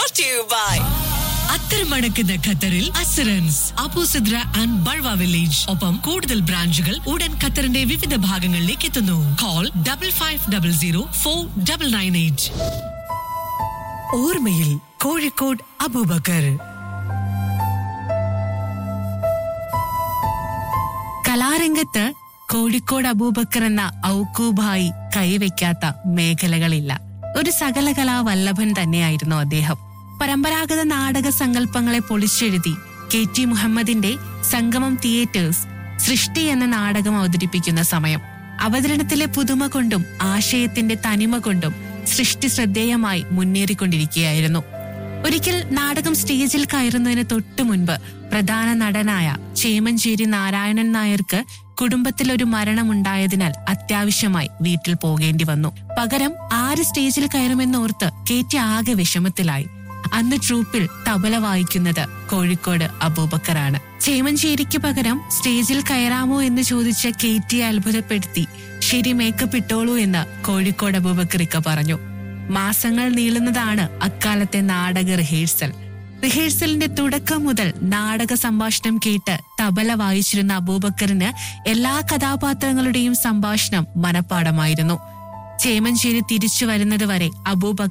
brought to you by അത്തരമടക്കുന്ന ഖത്തറിൽ assurance Abu Sidra and ബൾവ വില്ലേജ് ഒപ്പം കൂടുതൽ ബ്രാഞ്ചുകൾ ഉടൻ ഖത്തറിന്റെ വിവിധ ഭാഗങ്ങളിലേക്ക് എത്തുന്നു call double five double zero four double nine eight ഓർമ്മയിൽ കോഴിക്കോട് അബൂബക്കർ കലാരംഗത്ത് കോഴിക്കോട് അബൂബക്കർ എന്ന ഔക്കൂബായി കൈവയ്ക്കാത്ത മേഖലകളില്ല ഒരു സകല കലാവല്ലഭൻ തന്നെയായിരുന്നു അദ്ദേഹം പരമ്പരാഗത നാടക സങ്കല്പങ്ങളെ പൊളിച്ചെഴുതി കെ ടി മുഹമ്മദിന്റെ സംഗമം തിയേറ്റേഴ്സ് സൃഷ്ടി എന്ന നാടകം അവതരിപ്പിക്കുന്ന സമയം അവതരണത്തിലെ പുതുമ കൊണ്ടും ആശയത്തിന്റെ തനിമ കൊണ്ടും സൃഷ്ടി ശ്രദ്ധേയമായി മുന്നേറിക്കൊണ്ടിരിക്കുകയായിരുന്നു ഒരിക്കൽ നാടകം സ്റ്റേജിൽ കയറുന്നതിന് തൊട്ടു മുൻപ് പ്രധാന നടനായ ചേമഞ്ചേരി നാരായണൻ നായർക്ക് കുടുംബത്തിൽ ഒരു മരണമുണ്ടായതിനാൽ അത്യാവശ്യമായി വീട്ടിൽ പോകേണ്ടി വന്നു പകരം ആര് സ്റ്റേജിൽ കയറുമെന്നോർത്ത് കേറ്റി ആകെ വിഷമത്തിലായി അന്ന് ട്രൂപ്പിൽ തബല വായിക്കുന്നത് കോഴിക്കോട് അബൂബക്കറാണ് ചേമഞ്ചേരിക്ക് പകരം സ്റ്റേജിൽ കയറാമോ എന്ന് ചോദിച്ച കേറ്റിയെ അത്ഭുതപ്പെടുത്തി ശരി മേക്കപ്പ് ഇട്ടോളൂ എന്ന് കോഴിക്കോട് അബൂബക്കറിക്ക പറഞ്ഞു മാസങ്ങൾ നീളുന്നതാണ് അക്കാലത്തെ നാടക റിഹേഴ്സൽ റിഹേഴ്സലിന്റെ തുടക്കം മുതൽ നാടക സംഭാഷണം കേട്ട് തബല വായിച്ചിരുന്ന അബൂബക്കറിന് എല്ലാ കഥാപാത്രങ്ങളുടെയും സംഭാഷണം മനഃപ്പാടമായിരുന്നു ചേമഞ്ചേരി തിരിച്ചു വരുന്നത് വരെ അബൂബക്കർ